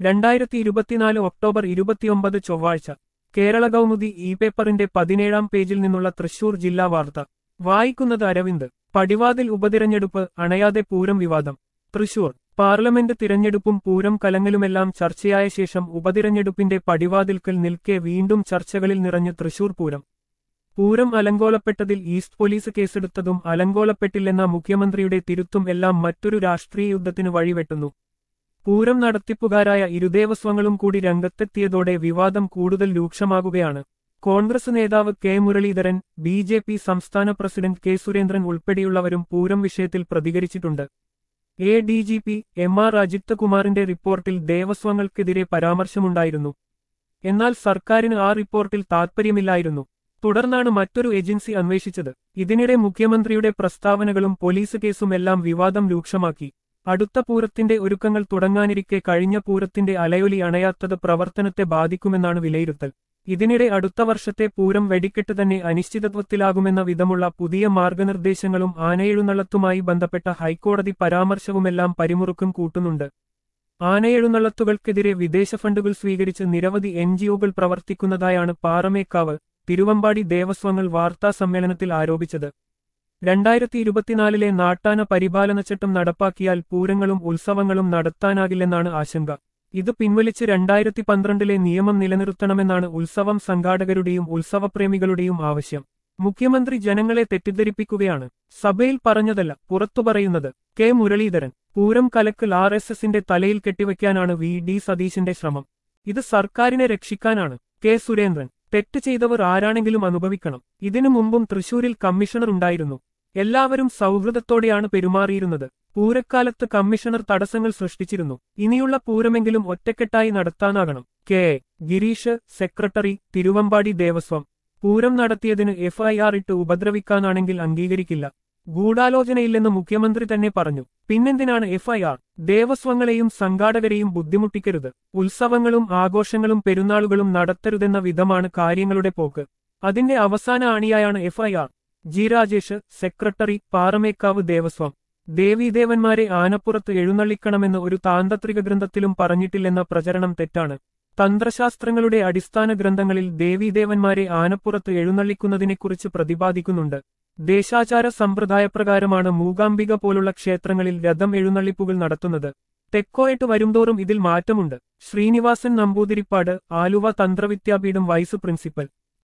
രണ്ടായിരത്തി ഇരുപത്തിനാല് ഒക്ടോബർ ഇരുപത്തിയൊമ്പത് ചൊവ്വാഴ്ച കേരള കൗമുദി ഇ പേപ്പറിന്റെ പതിനേഴാം പേജിൽ നിന്നുള്ള തൃശൂർ ജില്ലാ വാർത്ത വായിക്കുന്നത് അരവിന്ദ് പടിവാതിൽ ഉപതിരഞ്ഞെടുപ്പ് അണയാതെ പൂരം വിവാദം തൃശൂർ പാർലമെന്റ് തിരഞ്ഞെടുപ്പും പൂരം കലങ്ങലുമെല്ലാം ചർച്ചയായ ശേഷം ഉപതിരഞ്ഞെടുപ്പിന്റെ പടിവാതിൽക്കൽ നിൽക്കെ വീണ്ടും ചർച്ചകളിൽ നിറഞ്ഞ് തൃശൂർ പൂരം പൂരം അലങ്കോലപ്പെട്ടതിൽ ഈസ്റ്റ് പോലീസ് കേസെടുത്തതും അലങ്കോലപ്പെട്ടില്ലെന്ന മുഖ്യമന്ത്രിയുടെ തിരുത്തും എല്ലാം മറ്റൊരു രാഷ്ട്രീയ യുദ്ധത്തിന് വഴിവെട്ടുന്നു പൂരം നടത്തിപ്പുകാരായ ഇരുദേവസ്വങ്ങളും കൂടി രംഗത്തെത്തിയതോടെ വിവാദം കൂടുതൽ രൂക്ഷമാകുകയാണ് കോൺഗ്രസ് നേതാവ് K Muraleedharan B J P സംസ്ഥാന പ്രസിഡന്റ് കെ സുരേന്ദ്രൻ ഉൾപ്പെടെയുള്ളവരും പൂരം വിഷയത്തിൽ പ്രതികരിച്ചിട്ടുണ്ട് A D G P M R Ajith കുമാറിന്റെ റിപ്പോർട്ടിൽ ദേവസ്വങ്ങൾക്കെതിരെ പരാമർശമുണ്ടായിരുന്നു എന്നാൽ സർക്കാരിന് ആ റിപ്പോർട്ടിൽ താൽപ്പര്യമില്ലായിരുന്നു തുടർന്നാണ് മറ്റൊരു ഏജൻസി അന്വേഷിച്ചത് ഇതിനിടെ മുഖ്യമന്ത്രിയുടെ പ്രസ്താവനകളും പോലീസ് കേസും എല്ലാം വിവാദം രൂക്ഷമാക്കി അടുത്ത പൂരത്തിന്റെ ഒരുക്കങ്ങൾ തുടങ്ങാനിരിക്കെ കഴിഞ്ഞ പൂരത്തിന്റെ അലയൊലി അണയാത്തത് പ്രവർത്തനത്തെ ബാധിക്കുമെന്നാണ് വിലയിരുത്തൽ ഇതിനിടെ അടുത്ത വർഷത്തെ പൂരം വെടിക്കെട്ട് തന്നെ അനിശ്ചിതത്വത്തിലാകുമെന്ന വിധമുള്ള പുതിയ മാർഗനിർദ്ദേശങ്ങളും ആനയെഴുന്നള്ളത്തുമായി ബന്ധപ്പെട്ട ഹൈക്കോടതി പരാമർശവുമെല്ലാം പരിമുറുക്കം കൂട്ടുന്നുണ്ട് ആനയെഴുന്നള്ളത്തുകൾക്കെതിരെ വിദേശ ഫണ്ടുകൾ സ്വീകരിച്ച് നിരവധി എൻജിഒകൾ പ്രവർത്തിക്കുന്നതായാണ് പാറമേക്കാവ് തിരുവമ്പാടി ദേവസ്വങ്ങൾ വാർത്താ സമ്മേളനത്തിൽ ആരോപിച്ചത് രണ്ടായിരത്തി ഇരുപത്തിനാലിലെ നാട്ടാന പരിപാലനച്ചട്ടം നടപ്പാക്കിയാൽ പൂരങ്ങളും ഉത്സവങ്ങളും നടത്താനാകില്ലെന്നാണ് ആശങ്ക ഇത് പിൻവലിച്ച് രണ്ടായിരത്തി പന്ത്രണ്ടിലെ നിയമം നിലനിർത്തണമെന്നാണ് ഉത്സവം സംഘാടകരുടെയും ഉത്സവപ്രേമികളുടെയും ആവശ്യം മുഖ്യമന്ത്രി ജനങ്ങളെ തെറ്റിദ്ധരിപ്പിക്കുകയാണ് സഭയിൽ പറഞ്ഞതല്ല പുറത്തു പറയുന്നത് കെ മുരളീധരൻ പൂരം കലക്കൽ ആർ എസ് എസിന്റെ തലയിൽ കെട്ടിവെക്കാനാണ് വി ഡി സതീശന്റെ ശ്രമം ഇത് സർക്കാരിനെ രക്ഷിക്കാനാണ് കെ സുരേന്ദ്രൻ തെറ്റ് ചെയ്തവർ ആരാണെങ്കിലും അനുഭവിക്കണം ഇതിനു മുമ്പും തൃശൂരിൽ കമ്മീഷണർ ഉണ്ടായിരുന്നു എല്ലാവരും സൗഹൃദത്തോടെയാണ് പെരുമാറിയിരുന്നത് പൂരക്കാലത്ത് കമ്മീഷണർ തടസ്സങ്ങൾ സൃഷ്ടിച്ചിരുന്നു ഇനിയുള്ള പൂരമെങ്കിലും ഒറ്റക്കെട്ടായി നടത്താനാകണം K A. Girish secretary Thiruvambady Devaswom Pooram നടത്തിയതിന് എഫ്ഐആർ ഇട്ട് ഉപദ്രവിക്കാനാണെങ്കിൽ അംഗീകരിക്കില്ല ഗൂഢാലോചനയില്ലെന്ന് മുഖ്യമന്ത്രി തന്നെ പറഞ്ഞു പിന്നെന്തിനാണ് എഫ്ഐആർ ദേവസ്വങ്ങളെയും സംഘാടകരെയും ബുദ്ധിമുട്ടിക്കരുത് ഉത്സവങ്ങളും ആഘോഷങ്ങളും പെരുന്നാളുകളും നടത്തരുതെന്ന വിധമാണ് കാര്യങ്ങളുടെ പോക്ക് അതിന്റെ അവസാന അണിയായാണ് FIR G Rajesh secretary Paramekkavu Devaswom ദേവീദേവന്മാരെ ആനപ്പുറത്ത് എഴുന്നള്ളിക്കണമെന്ന് ഒരു താന്ത്രിക ഗ്രന്ഥത്തിലും പറഞ്ഞിട്ടില്ലെന്ന പ്രചരണം തെറ്റാണ് തന്ത്രശാസ്ത്രങ്ങളുടെ അടിസ്ഥാന ഗ്രന്ഥങ്ങളിൽ ദേവീദേവന്മാരെ ആനപ്പുറത്ത് എഴുന്നള്ളിക്കുന്നതിനെക്കുറിച്ച് പ്രതിപാദിക്കുന്നുണ്ട് ദേശാചാര സമ്പ്രദായപ്രകാരമാണ് മൂകാംബിക പോലുള്ള ക്ഷേത്രങ്ങളിൽ രഥം എഴുന്നള്ളിപ്പുകൾ നടത്തുന്നത് തെക്കോയിട്ട് വരുംതോറും ഇതിൽ മാറ്റമുണ്ട് ശ്രീനിവാസൻ നമ്പൂതിരിപ്പാട് ആലുവ തന്ത്രവിദ്യാപീഠം വൈസ് പ്രിൻസിപ്പൽ